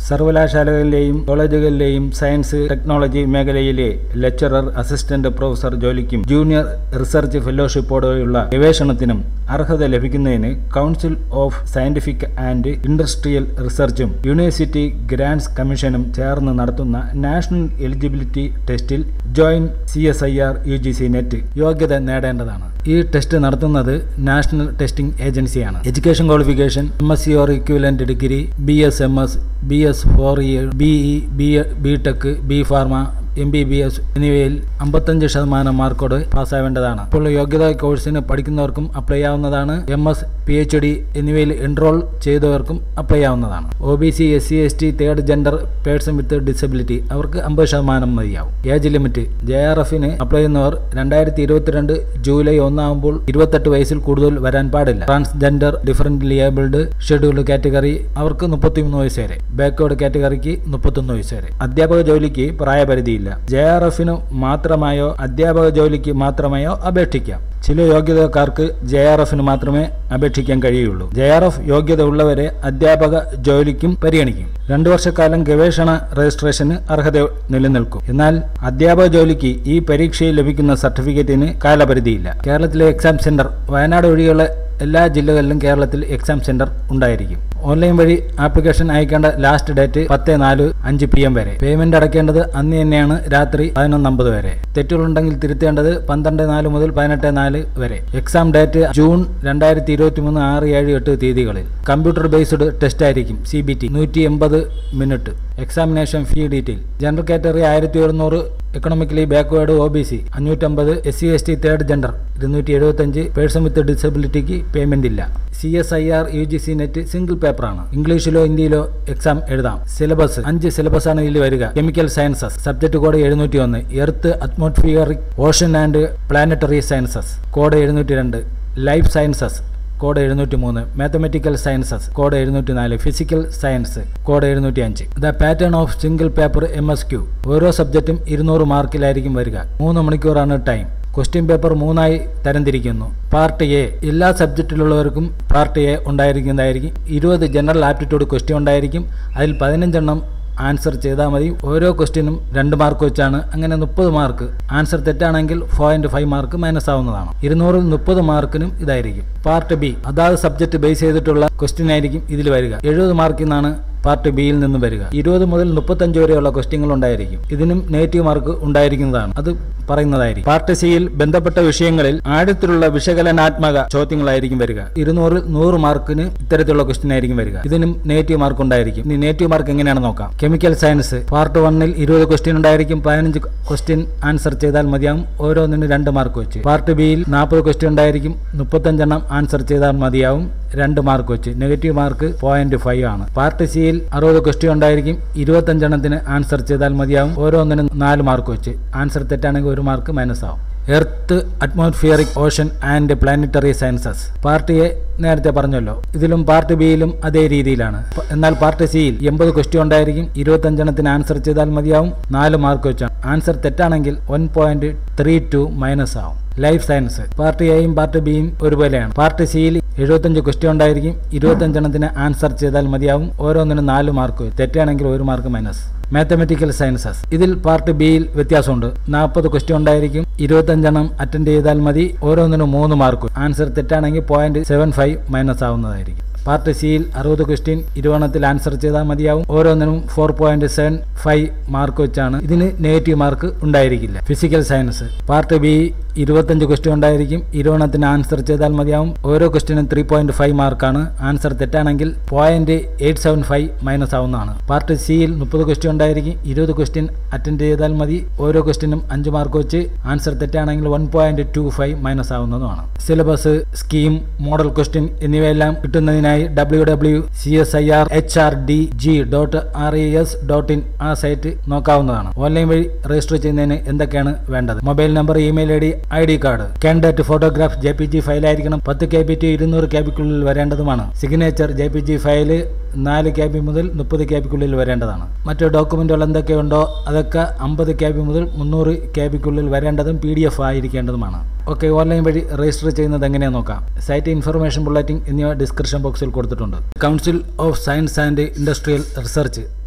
സർവകലാശാലകളിലെയും കോളേജുകളിലെയും science technology മേഖലയിലെ lecturer assistant professor ജോലിക്കും ജൂനിയർ റിസർച്ച് ഫെലോഷിപ്പോടെയുള്ള ഗവേഷണത്തിനും അർഹത ലഭിക്കുന്നതിന് council of scientific and industrial റിസർച്ചും യൂണിവേഴ്സിറ്റി ഗ്രാന്റ്സ് കമ്മീഷനും ചേർന്ന് നടത്തുന്ന നാഷണൽ എലിജിബിലിറ്റി ടെസ്റ്റിൽ joint C S I R U G C net യോഗ്യത നേടേണ്ടതാണ് ഈ ടെസ്റ്റ് നടത്തുന്നത് നാഷണൽ ടെസ്റ്റിംഗ് ഏജൻസിയാണ് education qualification M S C or equivalent degree B S M S B S four year B E B B tech B pharma M B B S എന്നിവയിൽ അമ്പത്തഞ്ച് ശതമാനം മാർക്കോട് പാസ്സാവേണ്ടതാണ് ഇപ്പോൾ യോഗ്യതാ കോഴ്സിന് പഠിക്കുന്നവർക്കും അപ്ലൈ ആവുന്നതാണ് M S P H D എന്നിവയിൽ എൻറോൾ ചെയ്തവർക്കും അപ്ലൈ ആവുന്നതാണ് O B C S C S T third gender person with disability അവർക്ക് അമ്പത് ശതമാനം മതിയാവും ഏജ് ലിമിറ്റ് ജെ ആർ എഫിന് അപ്ലൈ ചെയ്യുന്നവർ രണ്ടായിരത്തി ഇരുപത്തിരണ്ട് ജൂലൈ ഒന്നാകുമ്പോൾ ഇരുപത്തെട്ട് വയസ്സിൽ കൂടുതൽ വരാൻ പാടില്ല transgender differently abled scheduled category അവർക്ക് മുപ്പത്തിമൂന്ന് വയസ്സ് വരെ ബാക്ക്വേർഡ് കാറ്റഗറിക്ക് മുപ്പത്തൊന്ന് വയസ്സ് വരെ അധ്യാപക ജോലിക്ക് പ്രായപരിധിയില്ല ജെ ആർ എഫിന് മാത്രമായോ അധ്യാപക ജോലിക്ക് മാത്രമായോ അപേക്ഷിക്കാം ചില യോഗ്യതക്കാർക്ക് ജെ ആർ എഫിന് മാത്രമേ അപേക്ഷിക്കാൻ കഴിയുള്ളൂ ജെ ആർ എഫ് യോഗ്യത ഉള്ളവരെ അധ്യാപക ജോലിക്കും പരിഗണിക്കും രണ്ടു വർഷക്കാലം ഗവേഷണ രജിസ്ട്രേഷന് അർഹത നിലനിൽക്കും എന്നാൽ അധ്യാപക ജോലിക്ക് ഈ പരീക്ഷയിൽ ലഭിക്കുന്ന സർട്ടിഫിക്കറ്റിന് കാലപരിധിയില്ല കേരളത്തിലെ എക്സാം സെന്റർ വയനാട് ഒഴികെയുള്ള എല്ലാ ജില്ലകളിലും കേരളത്തിൽ എക്സാം സെന്റർ ഉണ്ടായിരിക്കും ഓൺലൈൻ വഴി ആപ്ലിക്കേഷൻ അയക്കേണ്ട ലാസ്റ്റ് ഡേറ്റ് പത്ത് നാല് അഞ്ച് പി എം വരെ പേയ്മെന്റ് അടയ്ക്കേണ്ടത് അന്ന് തന്നെയാണ് രാത്രി പതിനൊന്നമ്പത് വരെ തെറ്റുകളുണ്ടെങ്കിൽ തിരുത്തേണ്ടത് പന്ത്രണ്ട് നാല് മുതൽ പതിനെട്ട് നാല് വരെ എക്സാം ഡേറ്റ് ജൂൺ രണ്ടായിരത്തി ഇരുപത്തി മൂന്ന് ആറ് ഏഴ് എട്ട് തീയതികളിൽ കമ്പ്യൂട്ടർ ബേസ്ഡ് ടെസ്റ്റ് ആയിരിക്കും സി ബി ടി നൂറ്റി എൺപത് minute examination fee detail general category ആയിരത്തി എഴുന്നൂറ് economically backward O B C അഞ്ഞൂറ്റമ്പത് S C S T third gender ഇരുന്നൂറ്റി എഴുപത്തഞ്ച് പേഴ്സൺ വിത്ത് ഡിസബിലിറ്റിക്ക് പേയ്മെന്റ് ഇല്ല C S I R U G C net single പേപ്പറാണ് ഇംഗ്ലീഷിലോ ഹിന്ദിയിലോ എക്സാം എഴുതാം സിലബസ് അഞ്ച് സിലബസ് ആണ് ഇതിൽ വരിക കെമിക്കൽ സയൻസസ് സബ്ജക്ട് കോഡ് എഴുന്നൂറ്റി ഒന്ന് earth atmospheric ocean and planetary sciences code എഴുന്നൂറ്റി രണ്ട് ലൈഫ് സയൻസസ് കോഡ് എഴുന്നൂറ്റി മൂന്ന് മാത്തമെറ്റിക്കൽ സയൻസസ് കോഡ് എഴുന്നൂറ്റി നാല് ഫിസിക്കൽ സയൻസ് കോഡ് എഴുന്നൂറ്റി അഞ്ച് the pattern of single paper M S Q ഓരോ സബ്ജക്റ്റും ഇരുന്നൂറ് മാർക്കിലായിരിക്കും വരിക മൂന്ന് മണിക്കൂറാണ് ടൈം ക്വസ്റ്റ്യൻ പേപ്പർ മൂന്നായി തരംതിരിക്കുന്നു പാർട്ട് എ എല്ലാ സബ്ജക്റ്റിലുള്ളവർക്കും പാർട്ട് എ ഉണ്ടായിരിക്കുന്നതായിരിക്കും ഇരുപത് ജനറൽ ആപ്റ്റിറ്റ്യൂഡ് ക്വസ്റ്റ്യൻ ഉണ്ടായിരിക്കും അതിൽ പതിനഞ്ചെണ്ണം ആൻസർ ചെയ്താൽ മതി ഓരോ ക്വസ്റ്റ്യനും രണ്ട് മാർക്ക് വെച്ചാണ് അങ്ങനെ മുപ്പത് മാർക്ക് ആൻസർ തെറ്റാണെങ്കിൽ പോയിന്റ് ഫൈവ് മാർക്ക് മൈനസ് ആവുന്നതാണ് ഇരുന്നൂറിൽ മുപ്പത് മാർക്കിനും ഇതായിരിക്കും പാർട്ട് ബി അതാത് സബ്ജക്ട് ബേസ് ചെയ്തിട്ടുള്ള ക്വസ്റ്റ്യൻ ആയിരിക്കും ഇതിൽ വരിക എഴുപത് മാർക്കിൽ നിന്നാണ് പാർട്ട് ബിയിൽ നിന്ന് വരിക ഇരുപത് മുതൽ മുപ്പത്തഞ്ച് വരെയുള്ള ക്വസ്റ്റ്യങ്ങൾ ഉണ്ടായിരിക്കും ഇതിനും നെഗറ്റീവ് മാർക്ക് ഉണ്ടായിരിക്കുന്നതാണ് അത് പറയുന്നതായിരിക്കും പാർട്ട് സിയിൽ ബന്ധപ്പെട്ട വിഷയങ്ങളിൽ ആഴത്തിലുള്ള വിശകലനാത്മക ചോദ്യങ്ങളായിരിക്കും വരിക ഇരുന്നൂറിൽ നൂറ് മാർക്കിന് ഇത്തരത്തിലുള്ള ക്വസ്റ്റ്യൻ ആയിരിക്കും വരിക ഇതിനും നെഗറ്റീവ് മാർക്ക് ഉണ്ടായിരിക്കും ഇനി നെഗറ്റീവ് മാർക്ക് എങ്ങനെയാണെന്ന് നോക്കാം കെമിക്കൽ സയൻസ് പാർട്ട് വണ്ണിൽ ഇരുപത് ക്വസ്റ്റ്യൻ ഉണ്ടായിരിക്കും പതിനഞ്ച് ക്വസ്റ്റ്യൻ ആൻസർ ചെയ്താൽ മതിയാകും ഓരോന്നിനും രണ്ട് മാർക്ക് വെച്ച് പാർട്ട് ബിയിൽ നാൽപ്പത് ക്വസ്റ്റ്യൻ ഉണ്ടായിരിക്കും മുപ്പത്തഞ്ചെണ്ണം ആൻസർ ചെയ്താൽ മതിയാവും രണ്ട് മാർക്ക് വെച്ച് നെഗറ്റീവ് മാർക്ക് പോയിന്റ് ഫൈവ് ആണ് പാർട്ട് സിയിൽ അറുപത് ക്വസ്റ്റ്യൻ ഉണ്ടായിരിക്കും ഇരുപത്തഞ്ചെണ്ണത്തിന് ആൻസർ ചെയ്താൽ മതിയാവും ഓരോന്നിനും നാല് മാർക്ക് വെച്ച് ആൻസർ തെറ്റാണെങ്കിൽ ഒരു മാർക്ക് മൈനസ് ആവും earth atmospheric ocean and planetary sciences part A നേരത്തെ പറഞ്ഞല്ലോ ഇതിലും പാർട്ട് ബിയിലും അതേ രീതിയിലാണ് പ- എന്നാൽ പാർട്ട് സിയിൽ എൺപത് ക്വസ്റ്റ്യൻ ഉണ്ടായിരിക്കും ഇരുപത്തഞ്ചെണ്ണത്തിന് ആൻസർ ചെയ്താൽ മതിയാവും നാല് മാർക്ക് വെച്ചാണ് ആൻസർ തെറ്റാണെങ്കിൽ one point three two minus ആവും ലൈഫ് സയൻസ് പാർട്ട് എയും പാർട്ട് ബിയും ഒരുപോലെയാണ് പാർട്ട് സിയിൽ എഴുപത്തഞ്ച് ക്വസ്റ്റ്യൻ ഉണ്ടായിരിക്കും ഇരുപത്തഞ്ചെണ്ണത്തിന് ആൻസർ ചെയ്താൽ മതിയാവും ഓരോന്നിനും നാല് മാർക്ക് തെറ്റാണെങ്കിൽ ഒരു മാർക്ക് മൈനസ് മാത്തമെറ്റിക്കൽ സയൻസസ് ഇതിൽ പാർട്ട് ബിയിൽ വ്യത്യാസമുണ്ട് നാൽപ്പത് ക്വസ്റ്റ്യൻ ഉണ്ടായിരിക്കും ഇരുപത്തഞ്ചെണ്ണം അറ്റൻഡ് ചെയ്താൽ മതി ഓരോന്നിനും മൂന്ന് മാർക്ക് ആൻസർ തെറ്റാണെങ്കിൽ പോയിന്റ് സെവൻ ഫൈവ് മൈനസ് ആവുന്നതായിരിക്കും പാർട്ട് സിയിൽ അറുപത് ക്വസ്റ്റ്യൻ ഇരുപതെണ്ണത്തിൽ ആൻസർ ചെയ്താൽ മതിയാവും ഓരോന്നിനും four point seven five mark വെച്ചാണ് ഇതിന് നെഗറ്റീവ് മാർക്ക് ഉണ്ടായിരിക്കില്ല ഫിസിക്കൽ സയൻസ് പാർട്ട് ബി ഇരുപത്തഞ്ച് ക്വസ്റ്റ്യൻ ഉണ്ടായിരിക്കും ഇരുപതെണ്ണത്തിന് ആൻസർ ചെയ്താൽ മതിയാവും ഓരോ ക്വസ്റ്റ്യനും ത്രീ പോയിന്റ് ഫൈവ് മാർക്കാണ് ആൻസർ തെറ്റാണെങ്കിൽ point eight seven five minus ആവുന്നതാണ് പാർട്ട് സിയിൽ മുപ്പത് ക്വസ്റ്റ്യൻ ഉണ്ടായിരിക്കും ഇരുപത് ക്വസ്റ്റ്യൻ അറ്റൻഡ് ചെയ്താൽ മതി ഓരോ ക്വസ്റ്റ്യനും അഞ്ച് മാർക്ക് വെച്ച് ആൻസർ തെറ്റാണെങ്കിൽ one point two five minus ആവുന്നതുമാണ് സിലബസ് സ്കീം മോഡൽ ക്വസ്റ്റ്യൻ എന്നിവയെല്ലാം കിട്ടുന്നതിനായി W W C S I R H R D G dot R E S dot in ആ സൈറ്റ് നോക്കാവുന്നതാണ് ഓൺലൈൻ വഴി രജിസ്റ്റർ ചെയ്യുന്നതിന് എന്തൊക്കെയാണ് വേണ്ടത് mobile number email I D I D card candidate photograph J P G ഫയലായിരിക്കണം പത്ത് K B to ഇരുന്നൂറ് K ബിക്കുള്ളിൽ വരേണ്ടതുമാണ് signature J P G file നാല് കെ ബി മുതൽ മുപ്പത് കെ ബിക്കുള്ളിൽ വരേണ്ടതാണ് മറ്റു ഡോക്യുമെന്റുകൾ എന്തൊക്കെയുണ്ടോ അതൊക്കെ അമ്പത് കെ ബി മുതൽ മുന്നൂറ് കെ ബിക്കുള്ളിൽ വരേണ്ടതും പി ഡി എഫ് ആയിരിക്കേണ്ടതുമാണ് ഓക്കെ ഓൺലൈൻ വഴി രജിസ്റ്റർ ചെയ്യുന്നത് എങ്ങനെയാണെന്ന് നോക്കാം സൈറ്റ് ഇൻഫർമേഷൻ ബുള്ളറ്റിംഗ് എന്നിവ ഡിസ്ക്രിപ്ഷൻ ബോക്സിൽ കൊടുത്തിട്ടുണ്ട് council of science and industrial research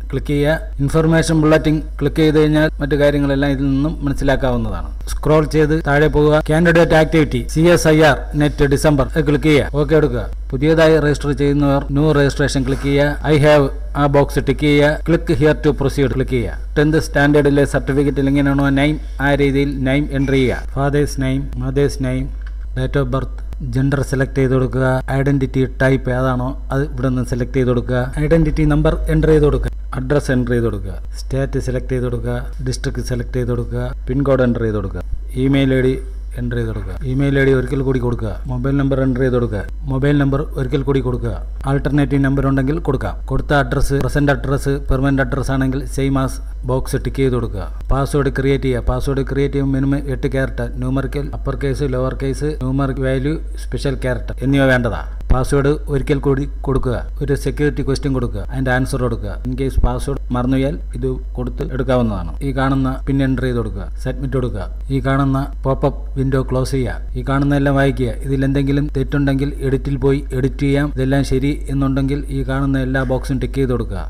click ചെയ്യുക ഇൻഫർമേഷൻ ബുള്ളറ്റിൻ ക്ലിക്ക് ചെയ്ത് കഴിഞ്ഞാൽ മറ്റു കാര്യങ്ങളെല്ലാം ഇതിൽ നിന്നും മനസ്സിലാക്കാവുന്നതാണ് സ്ക്രോൾ ചെയ്ത് താഴെ പോകുക candidate activity C S I R net December click ചെയ്യുക ഓക്കെ എടുക്കുക പുതിയതായി രജിസ്റ്റർ ചെയ്യുന്നവർ ന്യൂ രജിസ്ട്രേഷൻ ക്ലിക്ക് ചെയ്യുക ഐ ഹാവ് ആ ബോക്സ് ടിക്ക് ചെയ്യുക click here to proceed click ചെയ്യുക ടെൻത്ത് സ്റ്റാൻഡേർഡിലെ സർട്ടിഫിക്കറ്റിൽ എങ്ങനെയാണോ നൈം ആ രീതിയിൽ നൈം എൻ്റർ ചെയ്യുക father's name mother's name date of birth gender select ചെയ്ത് കൊടുക്കുക ഐഡന്റിറ്റി ടൈപ്പ് ഏതാണോ അത് ഇവിടെ നിന്ന് സെലക്ട് ചെയ്ത് കൊടുക്കുക ഐഡന്റിറ്റി നമ്പർ എൻ്റർ ചെയ്ത് കൊടുക്കുക അഡ്രസ്സ് എൻ്റർ ചെയ്ത് കൊടുക്കുക സ്റ്റേറ്റ് സെലക്ട് ചെയ്ത് കൊടുക്കുക ഡിസ്ട്രിക്ട് സെലക്ട് ചെയ്ത് കൊടുക്കുക പിൻകോഡ് എൻ്റർ ചെയ്ത് കൊടുക്കുക ഇമെയിൽ ഐ ഡി എൻ്റർ ചെയ്ത് കൊടുക്കുക ഇമെയിൽ ഐ ഡി ഒരിക്കൽ കൂടി കൊടുക്കുക മൊബൈൽ നമ്പർ എൻ്റർ ചെയ്ത് കൊടുക്കുക മൊബൈൽ നമ്പർ ഒരിക്കൽ കൂടി കൊടുക്കുക ആൾട്ടർനേറ്റീവ് നമ്പർ ഉണ്ടെങ്കിൽ കൊടുക്കാം കൊടുത്ത address present address permanent address ആണെങ്കിൽ സെയിം ആസ് ബോക്സ് ടിക്ക് ചെയ്ത് കൊടുക്കുക പാസ്വേഡ് ക്രിയേറ്റ് ചെയ്യുക പാസ്വേഡ് ക്രിയേറ്റ് ചെയ്യുമ്പോൾ മിനിമം എട്ട് character numerical upper case lower case numeric value special character എന്നിവ വേണ്ടതാ പാസ്വേഡ് ഒരിക്കൽ കൂടി കൊടുക്കുക ഒരു സെക്യൂരിറ്റി ക്വസ്റ്റ്യൻ കൊടുക്കുക അതിന്റെ ആൻസർ കൊടുക്കുക ഇൻ കേസ് പാസ്വേഡ് മറന്നുപോയാൽ ഇത് കൊടുത്ത് എടുക്കാവുന്നതാണ് ഈ കാണുന്ന പിൻ എൻ്റർ ചെയ്ത് കൊടുക്കുക സബ്മിറ്റ് കൊടുക്കുക ഈ കാണുന്ന പോപ്പപ്പ് വിൻഡോ ക്ലോസ് ചെയ്യുക ഈ കാണുന്ന എല്ലാം വായിക്കുക ഇതിൽ എന്തെങ്കിലും തെറ്റുണ്ടെങ്കിൽ എഡിറ്റിൽ പോയി എഡിറ്റ് ചെയ്യാം ഇതെല്ലാം ശരി എന്നുണ്ടെങ്കിൽ ഈ കാണുന്ന എല്ലാ ബോക്സും ടിക്ക് ചെയ്ത് കൊടുക്കുക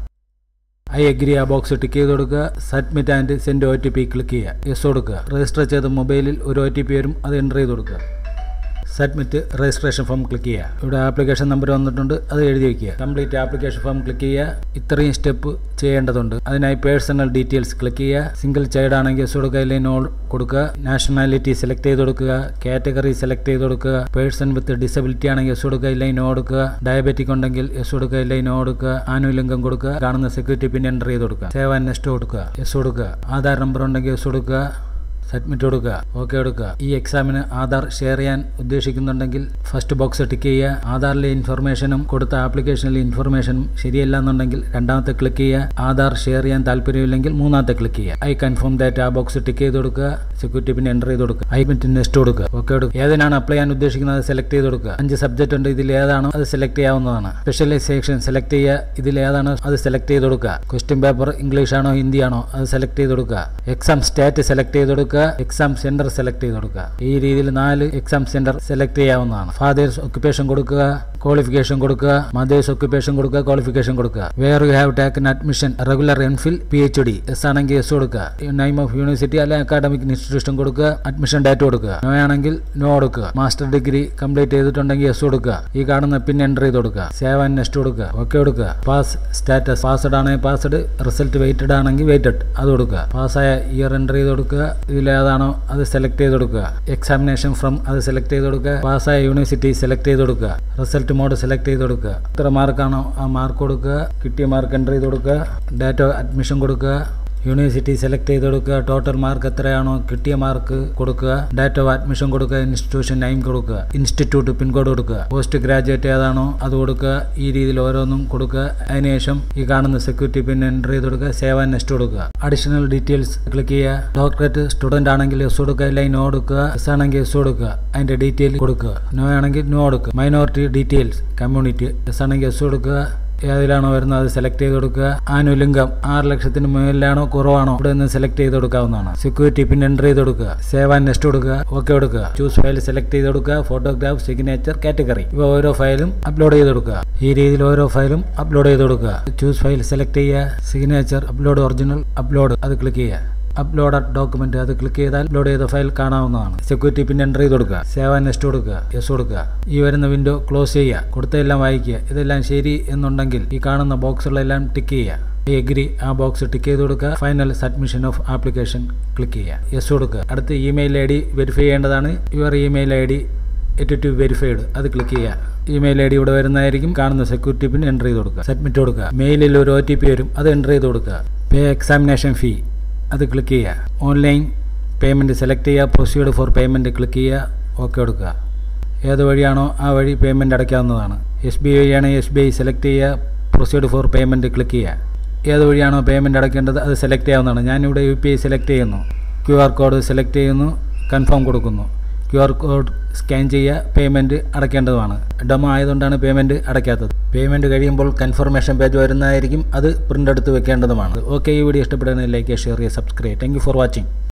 ഐ അഗ്രി ആ ബോക്സ് ടിക്ക് ചെയ്ത് കൊടുക്കുക submit and send O T P click ചെയ്യുക യെസ് കൊടുക്കുക രജിസ്റ്റർ ചെയ്ത മൊബൈലിൽ ഒരു ഒ ടി പി വരും അത് എൻ്റർ ചെയ്ത് കൊടുക്കുക സബ്മിറ്റ് രജിസ്ട്രേഷൻ ഫോം ക്ലിക്ക് ചെയ്യുക ഇവിടെ ആപ്ലിക്കേഷൻ നമ്പർ വന്നിട്ടുണ്ട് അത് എഴുതി വയ്ക്കുക കംപ്ലീറ്റ് ആപ്ലിക്കേഷൻ ഫോം ക്ലിക്ക് ചെയ്യുക ഇത്രയും സ്റ്റെപ്പ് ചെയ്യേണ്ടതുണ്ട് അതിനായി പേഴ്സണൽ ഡീറ്റെയിൽസ് ക്ലിക്ക് ചെയ്യുക സിംഗിൾ ചൈൽഡ് ആണെങ്കിൽ എസ് കൊടുക്കുക അല്ലെങ്കിൽ നോ കൊടുക്കുക നാഷണാലിറ്റി സെലക്ട് ചെയ്ത് കൊടുക്കുക കാറ്റഗറി സെലക്ട് ചെയ്ത് കൊടുക്കുക പേഴ്സൺ വിത്ത് ഡിസബിലിറ്റി ആണെങ്കിൽ എസ് കൊടുക്കുക ഇല്ലെങ്കിൽ നോ കൊടുക്കുക ഡയബറ്റിക് ഉണ്ടെങ്കിൽ എസ് കൊടുക്കുക ഇല്ലെങ്കിൽ നോ കൊടുക്കുക ആനുവൽ ഇൻകം കൊടുക്കുക കാണുന്ന സെക്യൂരിറ്റി പിൻ എൻ്റർ ചെയ്ത് കൊടുക്കുക സേവ് ആൻഡ് നെക്സ്റ്റ് കൊടുക്കുക എസ് കൊടുക്കുക ആധാർ നമ്പർ ഉണ്ടെങ്കിൽ എസ് കൊടുക്കുക സബ്മിറ്റ് കൊടുക്കുക ഓക്കെ കൊടുക്കുക ഈ എക്സാമിന് ആധാർ ഷെയർ ചെയ്യാൻ ഉദ്ദേശിക്കുന്നുണ്ടെങ്കിൽ ഫസ്റ്റ് ബോക്സ് ടിക്ക് ചെയ്യുക ആധാറിലെ ഇൻഫർമേഷനും കൊടുത്ത ആപ്ലിക്കേഷനിലെ ഇൻഫർമേഷനും ശരിയല്ല എന്നുണ്ടെങ്കിൽ രണ്ടാമത്തെ ക്ലിക്ക് ചെയ്യുക ആധാർ ഷെയർ ചെയ്യാൻ താല്പര്യമില്ലെങ്കിൽ മൂന്നാമത്തെ ക്ലിക്ക് ചെയ്യുക ഐ കൺഫേം ദാറ്റ് ആ ബോക്സ് ടിക്ക് ചെയ്ത് കൊടുക്കുക സെക്യൂരിറ്റി പിന്നെ എൻ്റർ ചെയ്ത് കൊടുക്കുക ഐ മിറ്റ് നെക്സ്റ്റ് കൊടുക്കുക ഓക്കെ കൊടുക്കുക ഏതിനാണ് അപ്ലൈ ചെയ്യാൻ ഉദ്ദേശിക്കുന്നത് സെലക്ട് ചെയ്ത് കൊടുക്കുക അഞ്ച് സബ്ജക്റ്റ് ഉണ്ട് ഇതിൽ ഏതാണോ അത് സെലക്ട് ചെയ്യാവുന്നതാണ് സ്പെഷ്യലൈസേഷൻ സെലക്ട് ചെയ്യുക ഇതിൽ ഏതാണോ അത് സെലക്ട് ചെയ്ത് കൊടുക്കുക ക്വസ്റ്റ്യൻ പേപ്പർ ഇംഗ്ലീഷ് ആണോ ഹിന്ദി ആണോ അത് സെലക്ട് ചെയ്ത് കൊടുക്കുക എക്സാം സ്റ്റേറ്റ് സെലക്ട് ചെയ്ത് കൊടുക്കുക എക്സാം സെന്റർ സെലക്ട് ചെയ്ത് കൊടുക്കുക ഈ രീതിയിൽ നാല് എക്സാം സെന്റർ സെലക്ട് ചെയ്യാവുന്നതാണ് ഫാദേഴ്സ് ഒക്യുപ്പേഷൻ കൊടുക്കുക ക്വാളിഫിക്കേഷൻ കൊടുക്കുക മദേഴ്സ് ഒക്യുപ്പേഷൻ കൊടുക്കുക ക്വാളിഫിക്കേഷൻ കൊടുക്കുക where you have taken admission regular MPhil P H D yes ആണെങ്കിൽ എസ് കൊടുക്കുക നൈം ഓഫ് യൂണിവേഴ്സിറ്റി അല്ലെങ്കിൽ അക്കാഡമിക് ഇൻസ്റ്റിറ്റ്യൂഷൻ കൊടുക്കുക അഡ്മിഷൻ ഡേറ്റ് കൊടുക്കുക നോ ആണെങ്കിൽ നോ കൊടുക്കുക മാസ്റ്റർ ഡിഗ്രി കംപ്ലീറ്റ് ചെയ്തിട്ടുണ്ടെങ്കിൽ എസ് കൊടുക്കുക ഈ കാണുന്ന പിൻ എൻ്റർ ചെയ്ത് കൊടുക്കുക സേവ് ആൻഡ് നെക്സ്റ്റ് കൊടുക്കുക ഓക്കെ കൊടുക്കുക പാസ് സ്റ്റാറ്റസ് പാസ്ഡ് ആണെങ്കിൽ പാസ്ഡ് റിസൾട്ട് വെയിറ്റഡ് ആണെങ്കിൽ വെയിറ്റഡ് അത് കൊടുക്കുക പാസ്സായ ഇയർ എൻ്റർ ചെയ്ത് കൊടുക്കുക ഇതിൽ ഏതാണോ അത് സെലക്ട് ചെയ്ത് കൊടുക്കുക എക്സാമിനേഷൻ ഫ്രം അത് സെലക്ട് ചെയ്ത് കൊടുക്കുക പാസ്സായ യൂണിവേഴ്സിറ്റി സെലക്ട് ചെയ്ത് കൊടുക്കുക റിസൾട്ട് മോഡ് സെലക്ട് ചെയ്ത് കൊടുക്കുക എത്ര മാർക്കാണോ ആ മാർക്ക് കൊടുക്കുക കിട്ടിയ മാർക്ക് എൻ്റർ ചെയ്ത് കൊടുക്കുക ഡേറ്റ് അഡ്മിഷൻ കൊടുക്കുക യൂണിവേഴ്സിറ്റി സെലക്ട് ചെയ്ത് കൊടുക്കുക ടോട്ടൽ മാർക്ക് എത്രയാണോ കിട്ടിയ മാർക്ക് കൊടുക്കുക ഡേറ്റ് ഓഫ് അഡ്മിഷൻ കൊടുക്കുക ഇൻസ്റ്റിറ്റ്യൂഷൻ നൈം കൊടുക്കുക ഇൻസ്റ്റിറ്റ്യൂട്ട് പിൻകോഡ് കൊടുക്കുക പോസ്റ്റ് ഗ്രാജുവേറ്റ് ഏതാണോ അത് കൊടുക്കുക ഈ രീതിയിൽ ഓരോന്നും കൊടുക്കുക അതിനുശേഷം ഈ കാണുന്ന സെക്യൂരിറ്റി പിൻ എൻ്റർ ചെയ്ത് കൊടുക്കുക സേവ് ആൻഡ് നെക്സ്റ്റ് കൊടുക്കുക അഡീഷണൽ ഡീറ്റെയിൽസ് ക്ലിക്ക് ചെയ്യുക ഡോക്ടറേറ്റ് സ്റ്റുഡന്റ് ആണെങ്കിൽ എസ് കൊടുക്കുക അല്ലെങ്കിൽ നോ കൊടുക്കുക എസ് ആണെങ്കിൽ എസ് കൊടുക്കുക അതിന്റെ ഡീറ്റെയിൽ കൊടുക്കുക നോ ആണെങ്കിൽ നോ കൊടുക്കുക മൈനോറിറ്റി ഡീറ്റെയിൽസ് കമ്മ്യൂണിറ്റി എസ് ആണെങ്കിൽ എസ് കൊടുക്കുക ഏതിലാണോ വരുന്നത് അത് സെലക്ട് ചെയ്ത് കൊടുക്കുക ആനുവൽ ഇൻകം ആറ് ലക്ഷത്തിന് മുകളിലാണോ കുറവാണോ ഇവിടെ നിന്ന് സെലക്ട് ചെയ്ത് കൊടുക്കാവുന്നതാണ് സെക്യൂരിറ്റി പിൻ എൻ്റർ ചെയ്ത് കൊടുക്കുക സേവ് ആൻഡ് നെക്സ്റ്റ് കൊടുക്കുക ഓക്കെ കൊടുക്കുക ചൂസ് ഫയൽ സെലക്ട് ചെയ്ത് കൊടുക്കുക ഫോട്ടോഗ്രാഫ് സിഗ്നേച്ചർ കാറ്റഗറി ഇവ ഓരോ ഫയലും അപ്ലോഡ് ചെയ്ത് കൊടുക്കുക ഈ രീതിയിൽ ഓരോ ഫയലും അപ്ലോഡ് ചെയ്ത് കൊടുക്കുക ചൂസ് ഫയൽ സെലക്ട് ചെയ്യുക സിഗ്നേച്ചർ അപ്ലോഡ് ഒറിജിനൽ അപ്ലോഡ് അത് ക്ലിക്ക് ചെയ്യുക അപ്ലോഡ് ഡോക്യുമെന്റ് അത് ക്ലിക്ക് ചെയ്താൽ അപ്ലോഡ് ചെയ്ത ഫയൽ കാണാവുന്നതാണ് സെക്യൂരിറ്റി പിൻ എൻ്റർ ചെയ്ത് കൊടുക്കുക സേവ് ആൻഡ് നെക്സ്റ്റ് കൊടുക്കുക യെസ് കൊടുക്കുക ഈ വരുന്ന വിൻഡോ ക്ലോസ് ചെയ്യുക കൊടുത്തതെല്ലാം വായിക്കുക ഇതെല്ലാം ശരി എന്നുണ്ടെങ്കിൽ ഈ കാണുന്ന ബോക്സുകളെല്ലാം ടിക്ക് ചെയ്യുക എഗ്രി ആ ബോക്സ് ടിക്ക് ചെയ്ത് കൊടുക്കുക final submission of application click ചെയ്യുക യെസ് കൊടുക്കുക അടുത്ത ഇമെയിൽ ഐ ഡി വെരിഫൈ ചെയ്യേണ്ടതാണ് your email I D yet to verified അത് ക്ലിക്ക് ചെയ്യുക ഇമെയിൽ ഐ ഡി ഇവിടെ വരുന്നതായിരിക്കും കാണുന്ന സെക്യൂരിറ്റി പിൻ എൻ്റർ ചെയ്ത് കൊടുക്കുക സബ്മിറ്റ് കൊടുക്കുക മെയിലിൽ ഒരു ഒ ടി പി വരും അത് എൻ്റർ ചെയ്ത് കൊടുക്കുക പേ എക്സാമിനേഷൻ ഫീ അത് ക്ലിക്ക് ചെയ്യുക ഓൺലൈൻ പേയ്മെൻറ്റ് സെലക്ട് ചെയ്യുക പ്രൊസീഡ് ഫോർ പേയ്മെൻറ്റ് ക്ലിക്ക് ചെയ്യുക ഓക്കെ കൊടുക്കുക ഏത് വഴിയാണോ ആ വഴി പേയ്മെൻറ്റ് അടയ്ക്കാവുന്നതാണ് എസ് ബി ഐ ആണെങ്കിൽ എസ് ബി ഐ സെലക്ട് ചെയ്യുക പ്രൊസീഡ് ഫോർ പേയ്മെൻറ്റ് ക്ലിക്ക് ചെയ്യുക ഏത് വഴിയാണോ പേയ്മെൻറ്റ് അടയ്ക്കേണ്ടത് അത് സെലക്ട് ചെയ്യാവുന്നതാണ് ഞാനിവിടെ യു പി ഐ സെലക്ട് ചെയ്യുന്നു ക്യു ആർ കോഡ് സെലക്ട് ചെയ്യുന്നു കൺഫേം കൊടുക്കുന്നു ക്യു ആർ കോഡ് സ്കാൻ ചെയ്യുക പേയ്മെൻറ്റ് അടയ്ക്കേണ്ടതുമാണ് ഡെമോ ആയതുകൊണ്ടാണ് പേയ്മെൻറ്റ് അടയ്ക്കാത്തത് പേയ്മെൻറ്റ് കഴിയുമ്പോൾ കൺഫർമേഷൻ പേജ് വരുന്നതായിരിക്കും അത് പ്രിൻ്റ് എടുത്ത് വെക്കേണ്ടതുമാണ് ഓക്കെ ഈ വീഡിയോ ഇഷ്ടപ്പെടുന്നതിലേക്ക് ഷെയർ ചെയ്യുക subscribe thank you for watching